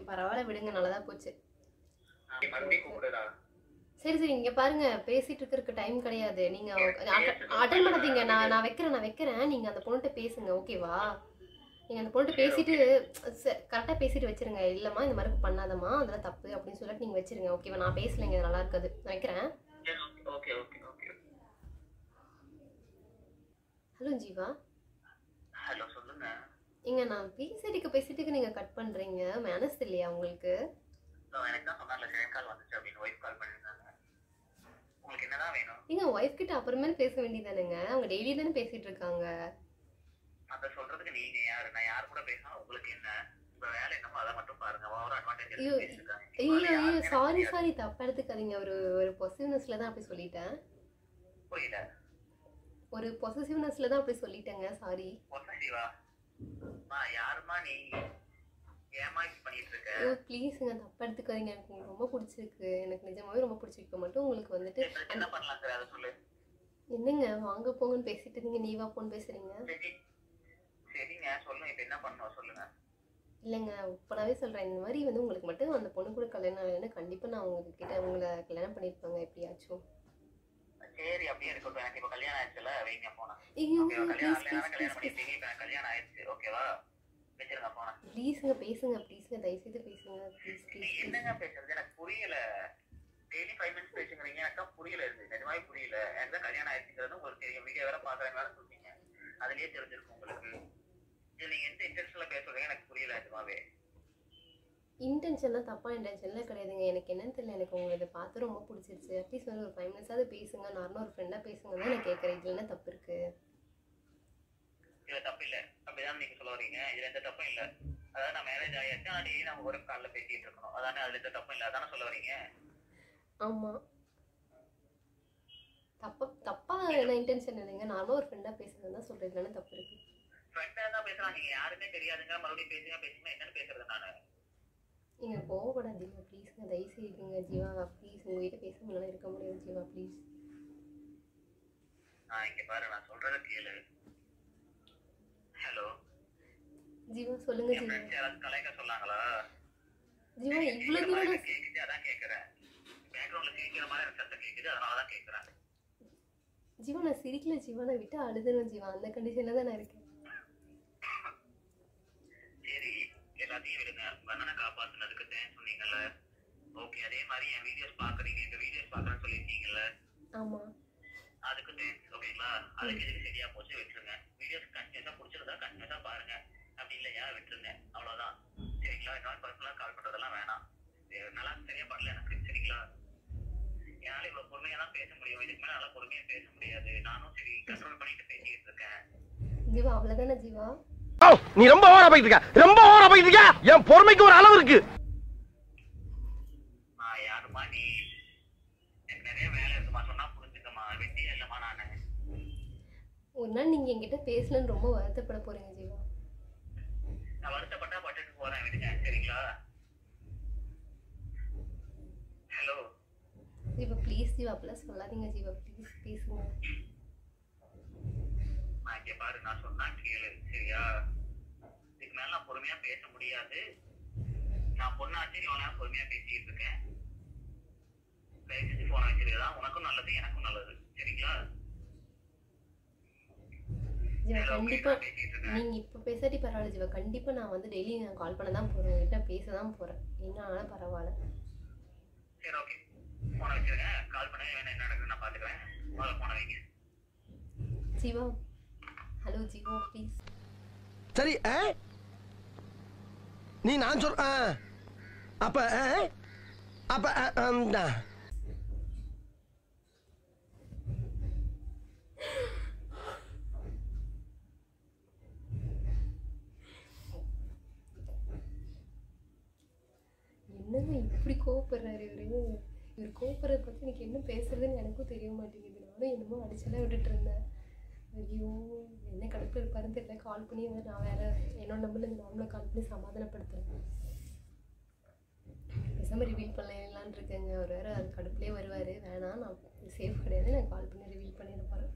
பரவாயில்ல விடுங்க நல்லதா போச்சு நீ மறுபடியும் கூப்பிடுடா சரி சரி இங்க பாருங்க பேசிட்டு இருக்கிறதுக்கு டைம் கிடையாது நீங்க அட்டன் பண்ணாதீங்க நான் நான் வைக்கிறேன் நான் வைக்கிறேன் நீங்க அந்த பொண்ணுகிட்ட பேசுங்க ஓகேவா நீங்க அந்த பொண்ணுகிட்ட பேசிட்டு கரெக்டா பேசிட்டு வச்சிருங்க இல்லம்மா இந்த மாதிரி பண்ணாதம்மா அதெல்லாம் தப்பு அப்படின்னு சொல்லிட்டு நீங்க வச்சிருங்க ஓகேவா நான் பேசலைங்க இது நல்லா இருக்காது நான் வைக்கிறேன் சரி okay okay okay hello Jeeva hello சொல்லுங்க ஏங்க நான் பேசிட்டுக்கு பேசிட்டுக்கு நீங்க கட் பண்றீங்க மனசு இல்லையா உங்களுக்கு இதோ எனக்கு தான் சொன்னால செகண்ட் கால் வந்துச்சு அப்படின்னு ஒய்ஃப் கால் பண்ணியிருந்தாங்க உங்களுக்கு என்னதான் வேணும் நீங்க ஒய்ஃப் கிட்ட அப்புறமேல் பேச வேண்டியதானுங்க அவங்க டெய்லி தானே பேசிட்டு இருக்காங்க அதை சொல்றதுக்கு நீங்க யாரு நான் யார் கூட பேசினா உங்களுக்கு என்ன உங்க வேலை என்னமோ அதை மட்டும் பாருங்க ஓவர் அட்வான்டேஜ் ஐயோ, பேசிருக்காங்க ஐயோ ஐயோ சாரி சாரி தப்பா எடுத்துக்காதீங்க ஒரு ஒரு பொசிட்டிவ்னஸ்ல தான் அப்படி சொல்லிட்டேன் புரியல ஒரு பொசிட்டிவ்னஸ்ல தான் அப்படி சொல்லிட்டேங்க சாரி பொசசிவா மா யாருமா நீ ஏமா இப்படி பண்ணிட்டு இருக்க ஐயோ ப்ளீஸுங்க தப்பா எடுத்துக்காதீங்க எனக்கு உங்களுக்கு ரொம்ப பிடிச்சிருக்கு எனக்கு நிஜமாவே ரொம்ப பிடிச்சிருக்கு இப்ப மட்டும் உங்களுக்கு வந்துட்டு சரி, இப்ப என்ன பண்ணலாம் சார் அதை சொல்லு என்னங்க வாங்க போங்கன்னு பேசிட்டு நீங்க நீ வா போன்னு பேசுறீங்க சரி சரிங்க சொல்லுங்க இப்ப என்ன பண்ணணும் சொல்லுங்க இல்லைங்க இப்போனாவே சொல்றேன் இந்த மாதிரி வந்து உங்களுக்கு மட்டும் அந்த பொண்ணு கூட கல்யாணம் ஆகலைன்னா கண்டிப்பா நான் உங்ககிட்ட உங்களை கல்யாணம் பண்ணியிருப்பாங்க எப்படியாச்சும் சரி அப்படியே இருக்கட்டும் எனக்கு இப்ப கல்யாணம் ஆயிடுச்சுல வைங்க போனா ஐயோ ஓகேவா ப்ளீஸ் கல்யாணம் ப்ளீஸ் கல்யாணம் ப்ளீஸ் பண்ணிருப்பீங்க இப்ப எனக்கு கல்யாணம் ஆயிடுச்சு ஓகேவா வச்சிருங்க போன ப்ளீஸுங்க பேசுங்க ப்ளீஸுங்க தயவுசெய்து பேசுங்க ப்ளீஸ் நீ ப்ளீஸ் என்னங்க பேசுறது எனக்கு புரியல டெய்லி ஃபைவ் மினிட்ஸ் பேசுங்கிறீங்க எனக்கு தான் புரியல இருக்கு நிஜமாவே புரியல எனக்கு தான் கல்யாணம் ஆயிடுச்சுங்கிறது உங்களுக்கு தெரியும் வீடியோ வேற பாக்குறேன் வேற சொல்றீங்க அதுலயே தெரிஞ்சிருக்கும் உங்களுக்கு இது நீங்க எந்த இன்டென்ஷன்ல பேசுறீங்க எனக்கு புரியல நிஜமாவே இன்டென்ஷன்லாம் தப்பா இன்டென்ஷன்லாம் கிடையாதுங்க எனக்கு என்னன்னு தெரியல எனக்கு உங்களை இதை பார்த்து ரொம்ப பிடிச்சிருச்சு அட்லீஸ்ட் வந்து ஒரு ஃபைவ் மினிட்ஸாவது பேசுங்க நார்மலாக ஒரு ஃப்ரெண்டாக பேசுங்க தான் நான் கேட்குறேன் இதில் என்ன தப்பு இருக்கு இதுல தப்பு இல்ல அப்படிதான் நீங்க சொல்ல வரீங்க இதுல எந்த தப்பும் இல்ல அதாவது நான் மேரேஜ் ஆயாச்சு ஆனா டெய்லி நம்ம ஒரு கால்ல பேசிட்டு இருக்கணும் அதானே அதுல எந்த தப்பும் இல்ல அதானே சொல்ல வரீங்க ஆமாம் தப்பா தப்பா என்ன இன்டென்ஷன் இல்லைங்க நார்மலாக ஒரு ஃப்ரெண்டாக பேசுங்க தான் சொல்கிறேன் இதில் என்ன தப்பு இருக்கு ஃப்ரெண்டா தான் பேசுறாங்க நீங்க யாருமே தெரியாதுங்க மறுபடியும் பேசுங்க பேசுங்க என்னன்னு பேசுறது நானு நீங்கள் கோவப்படாதீங்க ப்ளீஸுங்க தயவு செய்யுங்க ஜீவா ப்ளீஸ் உங்ககிட்ட பேச முடியல இருக்க முடியாது ஜீவா ப்ளீஸ் நான் இங்க பாரு நான் சொல்றத கேளு ஹலோ ஜீவா சொல்லுங்க என் ஜீவா ஃப்ரெண்ட்ஸ் யாராவது கலாய்க்க சொன்னாங்களா ஜீவா இவ்வளோ இந்த தூரம் மாதிரி நான் கேக்குது அதான் கேக்குறேன் பேக்ரவுண்ட்ல கேக்குற மாதிரி எனக்கு சத்தம் கேக்குது அதனால தான் கேக்குறேன் ஜீவா நான் சிரிக்கல ஜீவா நான் விட்டு அழுதுணும் ஜீவா அந்த கண்டிஷனில் தான் நான் இருக்கேன் சரி எல்லாத்தையும் விடுங்க உங்க அண்ணனை காப்பாத்துனதுக்கு தேங்க்ஸ் சொன்னீங்கல்ல ஓகே அதே மாதிரி என் வீடியோஸ் பாக்குறீங்க இந்த வீடியோஸ் பாக்குறேன்னு சொல்லியிருக்கீங்கல்ல ஆமாம் அதுக்கு தேங்க்ஸ் ஓகேங்களா அதுக்கு எதுக்கு சரியா போச்சு விட்டுருங்க வீடியோஸ் கண்டினியூஸா பிடிச்சிருந்தா கண்டினியூஸா பாருங்க அப்படி இல்லையா விட்டுருங்க அவ்வளவுதான் சரிங்களா இன்னொரு பர்சனலா கால் பண்றதெல்லாம் வேணாம் இது நல்லா சரியா பண்ணல எனக்கு சரிங்களா என்னால இவ்வளவு பொறுமையா தான் பேச முடியும் இதுக்கு மேல நல்லா பொறுமையா பேச முடியாது நானும் சரி கண்ட்ரோல் பண்ணிட்டு பேசிட்டு இருக்கேன் ஜீவா அவ்வளோதானே ஜீவா ஓ நீ ரொம்ப ஓவரா போயிட்டு இருக்க ரொம்ப ஓவரா போயிட்டு இருக்க என் பொறுமைக்கு ஒரு அளவு இருக்கு நான் யாருமா நீ எனக்கு நிறைய வேலை இருக்குமா சொன்னா புரிஞ்சுக்கமா வெட்டியா இல்லம்மா நானு ஒரு நாள் நீங்கள் என்கிட்ட பேசலன்னு ரொம்ப வருத்தப்பட போகிறீங்க ஜீவா நான் வருத்தப்பட்டா பட்டுட்டு போறேன் விடுங்க சரிங்களா ஹலோ ஜீவா ப்ளீஸ் ஜீவா அப்படிலாம் சொல்லாதீங்க ஜீவா ப்ளீஸ் பேசுங்க நான் இங்க பாரு நான் சொன்னா கேளு சரியா இதுக்கு மேல நான் பொறுமையா பேச முடியாது நான் பொண்ணாச்சு நீ நேரம் பொறுமையா பேசிட்டு இருக்கேன் தயவு செஞ்சு போன வச்சிருக்கா உனக்கும் நல்லது எனக்கும் நல்லது சரிங்களா ஜீவா சரி, okay, கண்டிப்பா நான் பேசிட்டு இருக்கேன் நீங்க இப்ப பேசாட்டி பரவாயில்ல ஜீவா கண்டிப்பா நான் வந்து டெய்லி நான் கால் பண்ண தான் போறேன் உங்ககிட்ட பேச தான் போறேன் என்ன ஆனாலும் பரவாயில்ல சரி ஓகே போன வச்சிருங்க கால் பண்ண வேணும் என்ன நடக்குதுன்னு நான் பாத்துக்கிறேன் முதல்ல போன வைங்க ஜீவா ஹலோ ஜீவா ப்ளீஸ் சரி ஆ? நீ நான் சொல் ஆ. அப்ப ஆ? அப்ப ஆ, ஆம், ஆ. என்னங்க இப்படி கோவப்படுறாரு இவரு இவர் கோவப்படுறத பத்தி எனக்கு என்ன பேசுறதுன்னு எனக்கும் தெரிய மாட்டேங்குது நானும் என்னமோ அடிச்செல்லாம் விட்டுட்டு இருந்தேன் ஐயோ என்ன கடுப்பு இருப்பாருன்னு தெரியல கால் பண்ணி வந்து நான் வேற என்னோட நம்பர்ல இந்த நார்மலாக கால் பண்ணி சமாதானப்படுத்துறேன் பேசாம ரிவீல் பண்ணலான்னு இருக்கேங்க அவர் வேற அது கடுப்புலேயே வருவார் வேணாம் நான் சேஃப் கிடையாது நான் கால் பண்ணி ரிவீல் பண்ணிட போகிறேன்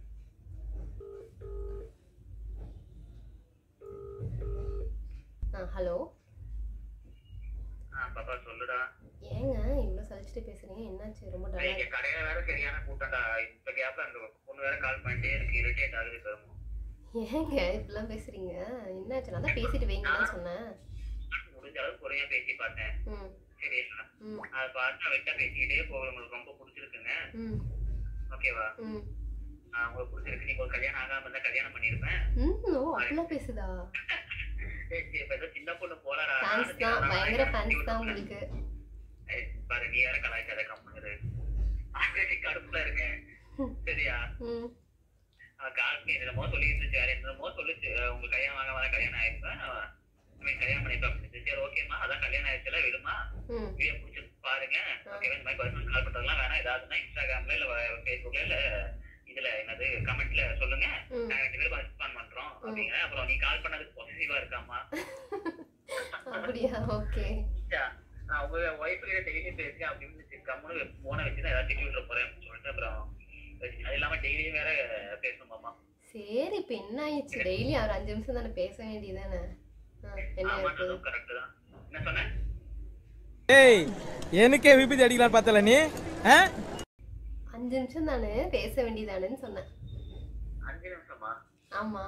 ஆ ஹலோ ஆ ஆ பாப்பா சொல்லுடா ஏங்க இவ்வளோ சலிச்சுட்டு பேசுறீங்க என்னாச்சு ரொம்ப டேய், டல்லா இங்க கடையில வேற சரியான கூட்டம்டா இந்த கேப்ல அந்த பொண்ணு வேற கால் பண்ணிட்டே இருக்கு இரிட்டேட் ஆகுது பெருமோ ஏங்க இப்படிலாம் பேசுறீங்க என்னாச்சு நான் தான் பேசிட்டு வைங்கன்னு சொன்னேன் முடிஞ்ச அளவுக்கு பொறுமையா பேசி பார்த்தேன் ம் சரியா ம் அதை பார்த்து வெட்ட பேசிக்கிட்டே போக உங்களுக்கு ரொம்ப பிடிச்சிருக்குங்க ம் ஓகேவா ம் ஆ, உங்களுக்கு பிடிச்சிருக்கு நீங்க ஒரு கல்யாணம் ஆகாம இருந்தா கல்யாணம் பண்ணிருப்பேன் ம் ஓ அப்படிலாம் பேசுதா ஏய், சரி, இப்ப ஏதோ சின்ன பொண்ணு போலடா ஃபேன்ஸ் தான் பயங்கர ஃபேன்ஸ் தான் உங்களுக்கு ஏய், பாரு நீ வேற கலாய்க்காத கம்முனு ஆல்ரெடி கடுப்புல இருக்கேன் சரியா ம் அவன் கால் பண்ணி என்னமோ சொல்லிட்டு இருந்துச்சு வேற என்னமோ சொல்லுச்சு அஹ் உங்க கல்யாணம் வாங்க வர கல்யாணம் ஆயிருப்பேன் அவன் கல்யாணம் பண்ணிப்பா அப்படின்னு சரி ஓகேம்மா அதான் கல்யாணம் ஆயிடுச்சுல விடுமா ம் வீடியோ பிடிச்சிருக்கு பாருங்க ஓகேவா இந்த மாதிரி பர்சனல் கால் பண்றதெல்லாம் வேணாம் ஏதாவதுன்னா இன்ஸ்டாகிராம்ல இல்ல ஃபேஸ்புக்ல இல்ல இதுல என்னது கமெண்ட்ல சொல்லுங்க ம் நாங்க ரெண்டு பேரும் ரெஸ்பாண்ட் பண்றோம் அப்படிங்கிற அப்புறம் நீ கால் பண்ணதுக்கு பொசிட்டிவா இருக்காமா அப்படியா ஓகே நான் உங்க ஒய்ஃப் கிட்ட டெய்லி பேசுறேன் அப்படின்னு கம்முனு போனை வச்சு தான் ஏதாவது திட்டி விட்டுற போறேன் அப்படின்னு சொல்லிட்டு அப்புறம் வச்சு- அது இல்லாம டெய்லியும் வேற பேசணுமாமா சரி இப்போ என்ன ஆயிடுச்சு டெய்லி ஒரு அஞ்சு நிமிஷம் தானே பேச வேண்டியதானே ஆ, என்ன ஆமா இருக்கு அதுவும் கரெக்ட் தான் என்ன சொன்ன ஏய் எனக்கே விபத்து அடிக்கலாம் பார்த்தல நீ ஆ? அஞ்சு நிமிஷம் தானே பேச வேண்டியதானேன்னு சொன்னேன் அஞ்சு நிமிஷமா ஆமா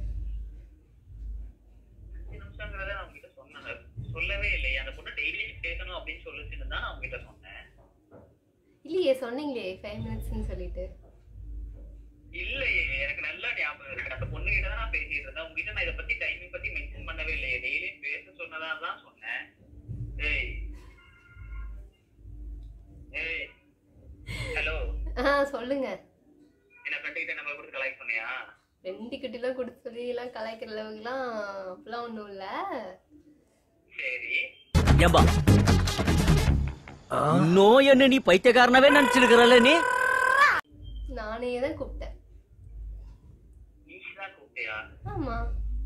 அஞ்சு நிமிஷங்கிறத நான் உங்ககிட்ட சொன்னேன் சொல்லவே இல்லையே அந்த பொண்ணு டெய்லி பேசணும் அப்படின்னு சொல்லிச்சுன்னு தான் நான் உங்ககிட்ட சொன்னேன் இல்லையே சொன்னீங்களே ஃபைவ் மினிட்ஸ்னு சொல்லிட்டு இல்லையே எனக்கு நல்லா ஞாபகம் இருக்கு அந்த பொண்ணு கிட்ட தான் நான் பேசிட்டு இருந்தேன் உங்ககிட்ட நான் இதை பத்தி டைமிங் பத்தி மென்ஷன் பண்ணவே இல்லையே டெய்லி பேச சொன்னதா தான் சொன்னேன் ஏய் ஏய் ஹலோ ஆ சொல்லுங்க என்ன ஃப்ரெண்டு கிட்ட நம்பர் கொடுத்து கலாய்க் சொன்னியா ரெண்டு கிட்டலாம் கொடுத்து சொல்லி எல்லாம் கலாய்க்கிற அளவுக்குலாம் அப்படிலாம் ஒன்றும் இல்லை சரி ஏம்பா இன்னும் என்ன நீ பைத்தியக்காரனாவே நினைச்சிருக்கிறல்ல நீ நானே தான் கூப்பிட்டேன் நீ தான் கூப்பிட்டியா ஆமா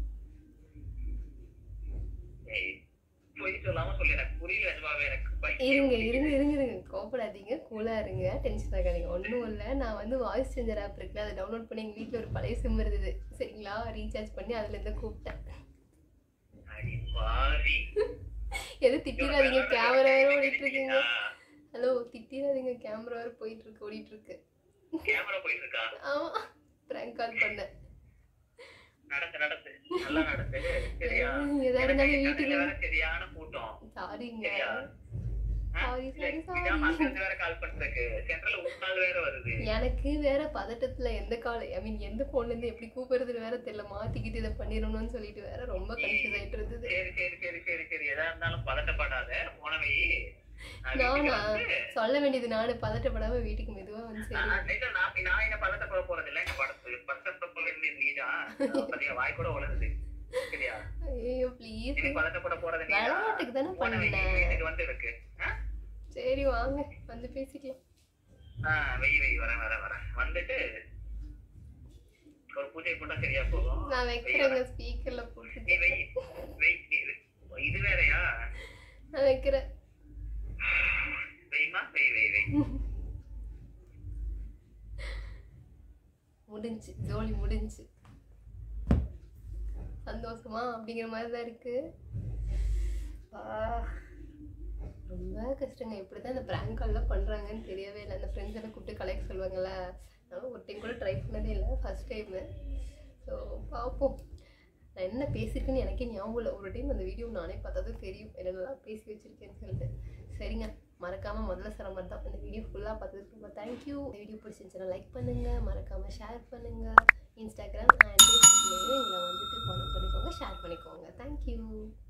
ஏய் பொய் சொல்லாம சொல்லு எனக்கு புரியல நிஜமாவே எனக்கு பைத்தியம் இருங்க பிடிக்குது. இருங்க இருங்க இருங்க கோபப்படாதீங்க கூலாக இருங்க டென்ஷன் ஆகாதீங்க ஒன்றும் இல்லை நான் வந்து வாய்ஸ் சேஞ்சர் ஆப் இருக்குல்ல அதை டவுன்லோட் பண்ணி எங்கள் வீட்டில் ஒரு பழைய சிம் இருந்தது சரிங்களா ரீசார்ஜ் பண்ணி அதுலேருந்து கூப்பிட்டேன் அடி பாவி எது திட்டிடாதீங்க கேமரா வேறு ஓடிட்டு இருக்குங்க ஹலோ திட்டிடாதீங்க கேமரா வேறு போயிட்டு இருக்கு ஓடிட்டு இருக்கு கேமரா போயிட்டு இருக்கா ஆமா ப்ராங்க் கால் பண்ணேன் நடத்து நடத்து நல்லா நடத்து சரியா எதா எனக்கு இருந்தாலும் இங்க வீட்டுக்கு கடையில வேற சரியான கூட்டம் சாரிங்க சரியா ஆ? Sorry, இல்ல, sorry, sorry. விடாம அங்கிருந்து வேற கால் பண்றதுக்கு சென்ட்ரல் ஒரு நாள் வேற வருது எனக்கு வேற பதட்டத்துல எந்த கால் ஐ மீன் எந்த போன்ல இருந்து எப்படி கூப்பிடுறது வேற தெரியல மாத்திக்கிட்டு இதை பண்ணிடணும்னு சொல்லிட்டு வேற ரொம்ப கன்ஃபியூஸ் ஆயிட்டு இருந்தது சரி சரி சரி சரி சரி எதா இருந்தாலும் பதட்டப்படாத போனவை நான் வீட்டுக்கு நானா வந்து சொல்ல வேண்டியது நானு பதட்டப்படாம வீட்டுக்கு மெதுவா வந்து நான் சரி நான் இல்ல, நான் நான் என்ன பதட்டப்பட போறது இல்ல இந்த படத்து பதட்டப்பட வேண்டியது நீதான் பாத்தீங்க வாய் கூட உலருது சரியா ஐயோ ப்ளீஸ் இனி பதட்டப்பட போறது நீதான் விளையாட்டுக்கு தானே போனவை பண்ணேன் வீட்டுக்கு வந்து இருக்கு ஆ? சரி வாங்க வந்து பேசிக்கலாம் ஆ வெய் வெய் வரேன் வரேன் வரேன் வந்துட்டு ஒரு பூஜை போட்டா சரியா போகும் நான் வெய் வைக்கிறேங்க வரேன். ஸ்பீக்கர்ல நீ போட்டு வெய் வெய் நீ- இது வேறயா நான் வைக்கிறேன் வெய்மா வெய் வெய் வெய் முடிஞ்சு ஜோலி முடிஞ்சு சந்தோஷமா அப்படிங்கிற மாதிரி தான் இருக்கு ஆ, ரொம்ப கஷ்டங்க இப்படி தான் இந்த ப்ராங்க் கால்லாம் பண்ணுறாங்கன்னு தெரியவே இல்லை அந்த ஃப்ரெண்ட்ஸ் எல்லாம் கூப்பிட்டு கலெக்ட் சொல்லுவாங்கல்ல அதனால ஒரு டைம் கூட ட்ரை பண்ணதே இல்லை ஃபர்ஸ்ட் டைமு ஸோ பார்ப்போம் நான் என்ன பேசியிருக்கேன்னு எனக்கே ஞாபகம் இல்லை ஒரு டைம் அந்த வீடியோ நானே பார்த்தது தெரியும் என்னென்னலாம் பேசி வச்சிருக்கேன்னு சொல்லிட்டு சரிங்க மறக்காமல் முதல்ல சொல்ல மாதிரி தான் இந்த வீடியோ ஃபுல்லாக பார்த்ததுக்கு ரொம்ப தேங்க்யூ இந்த வீடியோ பிடிச்சிருந்துச்சுன்னா லைக் பண்ணுங்கள் மறக்காமல் ஷேர் பண்ணுங்கள் இன்ஸ்டாகிராம் அண்ட் ஃபேஸ்புக்லேயும் எங்களை வந்துட்டு ஃபாலோ பண்ணிக்கோங்க ஷேர் பண்ணிக்கோங்க தேங்க்யூ